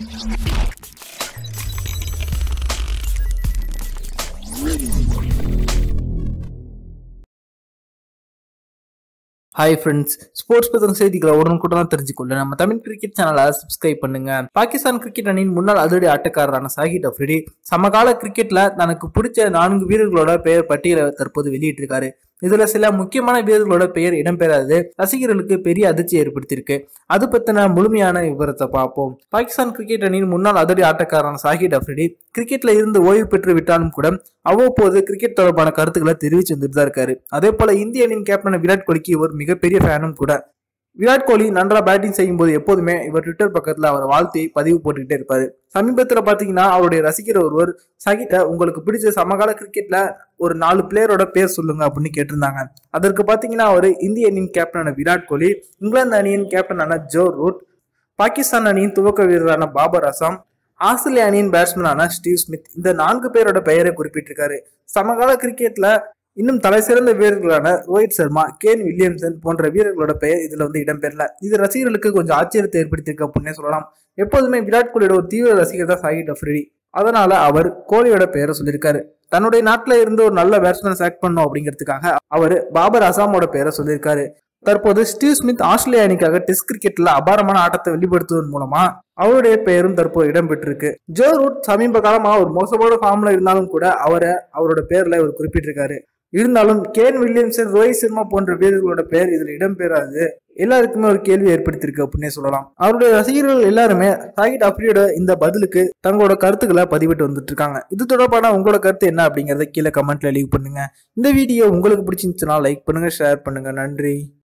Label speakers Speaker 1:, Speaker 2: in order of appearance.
Speaker 1: hi friends sports பற்றின செய்திகளை உடனுக்குடன் தெரிஞ்சுக்கொள்ள நம்ம தமிழ் கிரிக்கெட் சேனலை சப்ஸ்கிரைப் பண்ணுங்க பாகிஸ்தான் கிரிக்கெட் அணியின் முன்னாள் அதிரடி ஆட்டக்காரரான சாஹித் அஃப்ரிடி சமகால கிரிக்கெட்ல தனக்கு பிடிச்ச நான்கு வீரர்களோட பெயர் பட்டியலை தற்போது வெளியிட்டிருக்காரு இதுல சில முக்கியமான வீரர்களோட பெயர் இடம்பெறாது ரசிகர்களுக்கு பெரிய அதிர்ச்சி ஏற்படுத்தியிருக்கு அது பத்தின முழுமையான விவரத்தை பார்ப்போம் பாகிஸ்தான் கிரிக்கெட் அணியின் முன்னாள் அதிரடி ஆட்டக்காரரான சாஹித் அஃப்ரிடி கிரிக்கெட்ல இருந்து ஓய்வு பெற்று விட்டாலும் கூட அவ்வப்போது கிரிக்கெட் தொடர்பான கருத்துக்களை தெரிவிச்சு வந்துட்டு தான் இருக்காரு அதே போல இந்திய அணியின் கேப்டன் விராட் கோலிக்கு இவர் மிகப்பெரிய ஃபேனும் கூட விராட் கோலி நன்றா பேட்டிங் செய்யும் போது எப்போதுமே இவர் ட்விட்டர் பக்கத்துல அவர் வாழ்த்தை பதிவு போட்டுக்கிட்டே இருப்பாரு சமீபத்துல பாத்தீங்கன்னா அவருடைய ரசிகர் ஒருவர் சகிட்ட உங்களுக்கு பிடிச்ச சமகால கிரிக்கெட்ல ஒரு நாலு பிளேயரோட பேர் சொல்லுங்க அப்படின்னு கேட்டிருந்தாங்க அதற்கு பாத்தீங்கன்னா அவர் இந்திய அணியின் கேப்டனான விராட் கோலி இங்கிலாந்து அணியின் கேப்டனான ஜோ ரூட் பாகிஸ்தான் அணியின் துவக்க வீரரான பாபர் அசாம் ஆஸ்திரேலிய அணியின் பேட்ஸ்மேனான ஸ்டீவ் ஸ்மித் இந்த நான்கு பேரோட பெயரை குறிப்பிட்டிருக்காரு சமகால கிரிக்கெட்ல இன்னும் தலை சிறந்த வீரர்களான ரோஹித் சர்மா கேன் வில்லியம்சன் போன்ற வீரர்களோட பெயர் இதுல வந்து இடம்பெறல இது ரசிகர்களுக்கு கொஞ்சம் ஆச்சரியத்தை ஏற்படுத்தியிருக்கு அப்படின்னே சொல்லலாம் எப்போதுமே விராட் கோலியோட ஒரு தீவிர ரசிகர் தான் சாகிட் அஃப்ரிடி அதனால அவர் கோலியோட பெயரை சொல்லியிருக்காரு தன்னுடைய நாட்டில் இருந்து ஒரு நல்ல பேட்ஸ்மேன் செலக்ட் பண்ணும் அப்படிங்கிறதுக்காக அவர் பாபர் அசாமோட பெயரை சொல்லியிருக்காரு தற்போது ஸ்டீவ் ஸ்மித் ஆஸ்திரேலிய அணிக்காக டெஸ்ட் கிரிக்கெட்ல அபாரமான ஆட்டத்தை வெளிப்படுத்துவதன் மூலமா அவருடைய பெயரும் தற்போது இடம்பெற்றிருக்கு ஜோ ரூட் சமீப காலமா ஒரு மோசமான ஃபார்ம்ல இருந்தாலும் கூட அவரை அவரோட பேர்ல இவர் குறிப்பிட்டிருக்காரு இருந்தாலும் கேன் வில்லியம்சன் ரோஹித் சர்மா போன்ற வீரர்களோட பெயர் இதுல இடம்பெறாது எல்லாருக்குமே ஒரு கேள்வி ஏற்படுத்தியிருக்கு அப்படின்னே சொல்லலாம் அவருடைய ரசிகர்கள் எல்லாருமே சாகிட் அப்ரியோட இந்த பதிலுக்கு தங்களோட கருத்துக்களை பதிவிட்டு வந்துட்டு இருக்காங்க இது தொடர்பான உங்களோட கருத்து என்ன அப்படிங்கறத கீழே கமெண்ட்ல லீவ் பண்ணுங்க இந்த வீடியோ உங்களுக்கு பிடிச்சிருந்துச்சுன்னா லைக் பண்ணுங்க ஷேர் பண்ணுங்க நன்றி